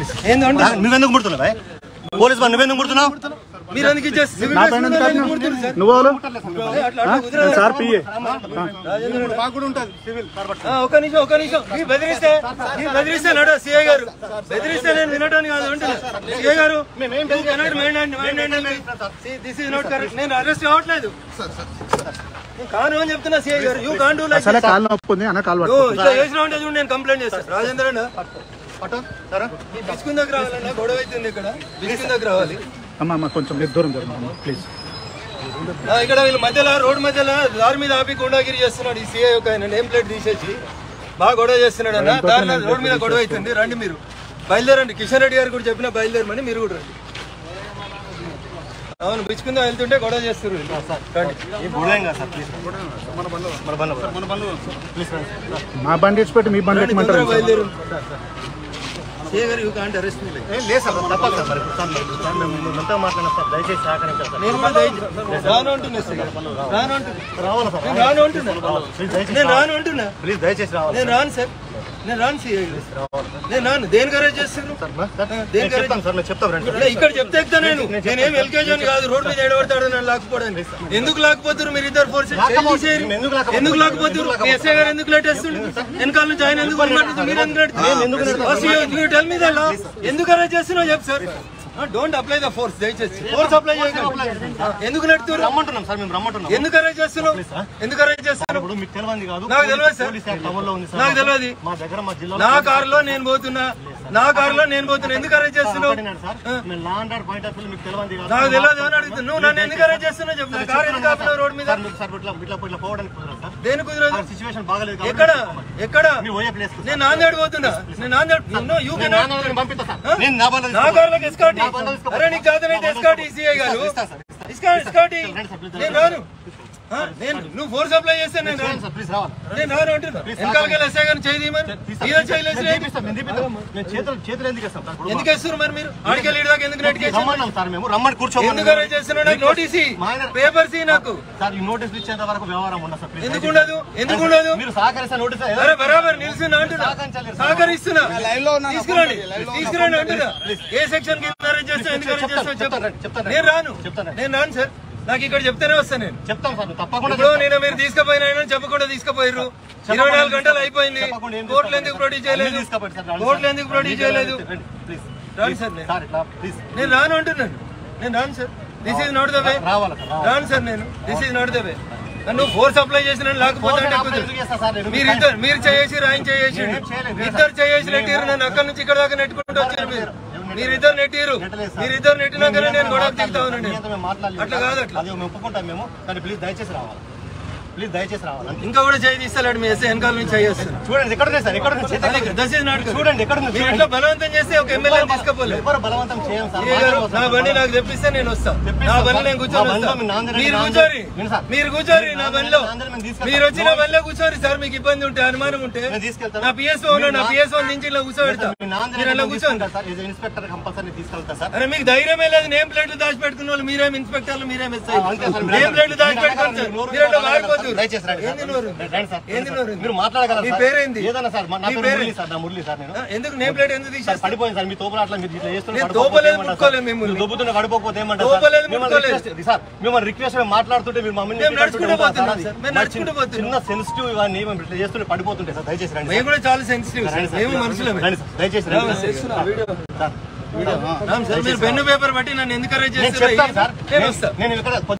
ఏంది అంటే నువ్వెందుకు ముడుతున్నావు భయ్? పోలీస్ వారు నువ్వెందుకు ముడుతున్నావు మీరు ఎందుకు ఇచ్చేసి సివిల్ నా డ్రెస్ పైన మీద ఎందుకు ఎందుకు ఆపినావు? ముడుతున్నారు సార్? నువ్వు ఎవరు? ఏ, అట్లా అట్లా కుదరదు. సార్ పిఏ మాకు కూడా ఉంటుంది సివిల్ ఆ, ఒక్క నిమిషం ఒక్క నిమిషం మీరు బెదిరిస్తే మీరు బెదిరిస్తే నడు సిఐ గారు బెదిరిస్తే నేను వినటానికి కాదు అంటున్నా సిఐ గారు దిస్ ఇస్ నాట్ కరెక్ట్ నేను అరెస్ట్ కావట్లేదు నేను కాను అని చెప్తున్నా సిఐ గారు యూ కాన్ డూ లైక్ అసలే కాలు నొప్పి ఉంది అన్న కాలు ఓ, పట్టుకో ఇట్లా చేసిన ఉంటే చూడు నేను కంప్లైంట్ చేస్తాను రాజేంద్ర అన్న పట్టు సరే ఈ బిస్కున్ దగ్గర రావాలన్నా గొడవ అవుతుంది ఇక్కడ బిస్కున్ దగ్గర రావాలి అమ్మ అమ్మ కొంచెం మీరు దూరం జరగండి ప్లీజ్ ఆ, ఇక్కడ వీళ్ళ మధ్యలో రోడ్ మధ్యలో దారి మీద ఆపి గుండాగిరి చేస్తున్నాడు ఈ సీఐ ఒక ఆయన నేమ్ ప్లేట్ తీసేసి బాగా గొడవ చేస్తున్నాడు అన్న దారిలో రోడ్ మీద గొడవ అవుతుంది రండి మీరు బయలుదేరండి కిషన్ రెడ్డి గారు కూడా చెప్పిన బయలుదేరమని మీరు కూడా రండి అవును బిచ్చుకుందా వెళ్తుంటే గొడవ చేస్తారు వీళ్ళు. రండి ఈ గొడవ ఏం కాదు సార్ ప్లీజ్ మన బండ్లో మన బండ్లో మన బండ్లో ప్లీజ్ మా బండి ఇచ్చిపెట్టి మీ బండి రండి, ఎక్కమంటారు తొందరగా బయలుదేరు సీఐ గారు you can't arrest me like లేదు సార్ తప్పదు సార్ మరి సార్ మీరు- సార్ మేము ముందుగా మాట్లాడినా సార్ దయచేసి సహకరించాలి సార్ నేను కూడా దయ- రాను అంటున్నా సీఐ గారు. రాను అంటున్నా రావాలి సార్ నేను రాను అంటున్నా ప్లీజ్ దయచేసి నేను రాను అంటున్నా ప్లీజ్ దయచేసి రావాలి నేను రాను సార్ నేను రాను సీఐ గారు నేను రాను దేనికి అరెస్ట్ చేస్తున్నారు నేను దేనికి చెప్తాను సార్ నేను చెప్తాను రండి ఇక్కడ- ఇక్కడ చెప్తే ఎక్కుతా నేను నేనేం ఎల్కేజీ అని కాదు రోడ్ మీద ఎడబడతాడు నన్ను లాక్కుపోవడానికి ఎందుకు లాక్కుపోతారు మీరు ఇద్దరు ఫోర్స్ ఎందుకు లాక్కపో- ఎందుకు లాక్కుపోతారు మీ ఎస్ఐ గారు ఎందుకు లేటేస్తుండ్రు వెనకాల నుంచి ఆయన ఎందుకు మాట్లాడుతుంది మీరు ఎందుకు టెల్ మీద ఎందుకు అరెస్ట్ చేస్తున్నావు చెప్పు sir don't apply the force దయచేసి ఫోర్స్ అప్లై చేయకండి ఎందుకు నెడుతున్నారు రమ్మంటున్నాం సార్ మేము రమ్మంటున్నాం ఎందుకు అరెస్ట్ చేస్తున్నావు ఎందుకు అరెస్ట్ చేస్తున్నావు ఇప్పుడు మీకు తెలియంది కాదు నాకు తెలియదు సార్. పోలీస్ యాక్ట్ అమల్లో ఉంది సార్ నాకు తెలియదు మా దగ్గర మా జిల్లాలో నా కారులో నేను పోతున్నా నా కారులో నేను పోతున్నా ఎందుకు అరెస్ట్ చేస్తున్నావు మాట్లాడినాడు సార్ మేము law and order point of view మీకు తెలియంది కాదు నాకు తెలియదు అని అడుగుతున్నా నువ్వు నన్ను ఎందుకు అరెస్ట్ చేస్తున్నావు చెప్పు నా కారు ఎందుకు ఆపినావు రోడ్ మీద సార్ మీకు సార్ ఇట్లా ఇట్లా ఇట్లా పోవడానికి కుదరదు సార్ దేని కుదరదు సిచ్యువేషన్ బాగలేదు కాబట్టి ఎక్కడ ఎక్కడ మీ పోయే ప్లేస్ నేను నాందేడ్ పోతున్నా నేను నాందేడ్ నో యూ కెనాట్ పంపిస్తా సార్ నేను నా బండ్లో నా కార్లకు ఎస్కాట్ అరే నీకు చేతనైతే ఎస్కాట్ ఈసీఐ గారు ఇస్కాట్ ఎస్కాట్ నేను రాను ఆ, నేను నువ్వు ఫోర్స్ అప్లై చేస్తే నేను రాను సార్ ప్లీజ్ రావాలి నేను రాను అంటున్నా వెనకాలకి వెళ్ళి ఎస్ఐ గారిని చేయి తీయమని ఇదే చేయలేదు నేను తీపిస్తాం, నేను తీపిస్తాం. నేను చేతులు చేతులు ఎందుకు ఇస్తాం సార్ ఇప్పుడు ఎందుకు వేస్తున్నారు మరి మీరు ఆడికెళ్ళి ఈడ దాకా ఎందుకు నెట్కేసి రమ్మన్నాం సార్ మేము రమ్మని కూర్చోమని ఎందుకు అరెస్ట్ చేస్తున్నావు నాకు నోటీస్ Minor- పేపర్స్ నాకు సార్ ఈ నోటీస్ ఇచ్చేంత వరకు వ్యవహారం ఉండదు సార్ ప్లీజ్ ఎందుకు ఉండదు ఎందుకు ఉండదు మీరు సహకరిస్తే నోటీస్ అరే బరాబర్ నిల్చున్నా అంటున్నా సహకరిస్తున్నా తీసుకురండి తీసుకురండి అంటున్నా ఏ సెక్షన్ కింద అరెస్ట్ చేస్తా ఎందుకు అరెస్ట్ చేస్తా చెప్తాను, చెప్పండి చెప్తాను. నేను రాను చెప్తాను. నేను రాను సార్ నాకు ఇక్కడ చెప్తేనే వస్తా నేను చెప్తాం సార్ తప్పకుండా ఇప్పుడు నేను మీరు తీసుకుపోయినా చెప్పకుండా తీసుకుపోయారు ఇరవై నాలుగు గంటలు అయిపోయింది చెప్పకుండా ఏం కోర్టులు ఎందుకు ప్రొడ్యూస్ చేయలేదు అన్ని తీసుకుపోండి సార్, రండి కోర్టులు సార్. ఎందుకు ప్రొడ్యూస్ చేయలేదు రండి, ప్లీజ్ రాను సార్ నేను సార్ ఇట్లా ప్లీజ్ నేను రాను అంటున్నాను నేను రాను sir this is not the way రావాలి సార్ రావాలి. రాను సార్ నేను this is not the way నన్ను ఫోర్స్ అప్లై చేసిన లేకపోతే అంటే అప్లై కుదరదు. ఎందుకు చేస్తా సార్ నేను? మీరు ఇద్దరు మీరు చేసి రాయన చేసి నేనేం చేయలేదు. ఇద్దరు చేసి నెట్టిరు నన్ను అక్కడి నుంచి ఇక్కడ దాకా నెట్టుకుంటూ వచ్చారు మీరు మీరు ఇద్దరు నెట్టిరు నెట్టలేదు సార్. మీరు ఇద్దరు నెట్టినాకనే నేను గొడవ దిగుతా మీ ఉన్నాను అంతా మేము మాట్లాడలేదు అట్లా కాదు అట్లా అది మేము ఒప్పుకుంటాం మేము కానీ ప్లీజ్ దయచేసి రావాలి ప్లీజ్ దయచేసి రావాలి అంతే. ఇంకా కూడా చేయి తీస్తలేడు మీ ఎస్ఐ వెనకాల నుంచి చేయేస్తాను చూడండి ఎక్కడ ఉన్నాయి సార్ ఎక్కడ ఉన్నాయి? చేతి ఎక్కడ దస్ ఈజ్ నాట్ ఉంది? చూడండి ఎక్కడ ఉంది? మీరు ఇట్లా బలవంతం చేస్తే ఒక ఎమ్మెల్యే తీసుకపోలేదు ఎవరు బలవంతం చేయం సార్ ఏ గారు, నా బండి నాకు తెప్పిస్తే నేను వస్తా నా బండి నేను కూర్చొని మా బండిలో వస్తా. మీ నాన్నగారు మీరు నాన్నగారు- కూర్చోరి విను సార్. మీరు కూర్చోరి నా బండిలో నాన్నగారు మేము తీసుకెళ్తాం. మీరు వచ్చిన బండిలో కూర్చోరి సార్ మీకు ఇబ్బంది ఉంటే అనుమానం ఉంటే నేను తీసుకెళ్తాను. నా పిఎస్ఓ మీ నా నా- పిఎస్ఓ నుంచి ఇలా కూర్చోబెడతా మీ నాన్నగారు మీరు అలా మేము కూర్చోండి తీసుకెళ్తాం సార్ ఇది ఇన్స్పెక్టర్ కంపల్సరీ తీసుకెళ్తాం సార్ అరే మీకు ధైర్యమే లేదు నేమ్ ప్లేట్లు దాచిపెట్టుకున్న వాళ్ళు మీరేం ఇన్స్పెక్టర్లు మీరేం ఎస్ఐ ఆ, అంతే సార్. నేమ్ ప్లేట్లు దాచిపెట్టుకోండి సార్ నోరు మీరు అట్లా మాట్లాడగలరు వాడిపోతున్నారు. సార్. దయచేసి రండి సార్. ఏంది నోరు రండి సార్. ఏంది నోరు మీరు మాట్లాడగలరు మీ సార్. పేరేంది ఏదైనా సార్ మా- నా మీ పేరు పేరు- మురళి సార్ నా మురళి సార్ నేను ఆ, ఎందుకు నేమ్ ప్లేట్ ఎందుకు సార్ తీసేస్తారు పడిపోయింది సార్ మీ తోపులు అట్లా మీరు ఇట్లా చేస్తున్న నేను పడిపోకపోతే తోపలేదు, ఏమంటారు ముట్టుకోలేదు సార్? మిమ్మల్ని. మీరు దొబ్బుతున్న పడిపోకపోతే ఏమంటారు తోపలేదు, సార్? మిమ్మల్ని ముట్టుకోలేదు. రిక్వెస్ట్ సార్ మిమ్మల్ని రిక్వెస్ట్ మేము మాట్లాడుతుంటే మీరు మమ్మల్ని మేము నడుచుకుంటూ తిట్టుకుంటూ ఉంటారు పోతున్నాం అది. సార్. మేము మా నడుచుకుంటూ చిన్న- పోతున్నాం. చిన్న సెన్సిటివ్ ఇవన్నీ మేము ఇట్లా చేస్తుంటే పడిపోతుంటాయి సార్ దయచేసి రండి మేము కూడా చాలా సెన్సిటివ్ రండి సార్. మేము మనుషులమే రండి సార్. దయచేసి రండి సార్. రామ్ సార్ మీరు పెన్ను పేపర్ బట్టి నన్ను ఎందుకు అరెస్ట్ నేను చేస్తారు చెప్తాను సార్ నేను వస్తా నేను ఇక్కడ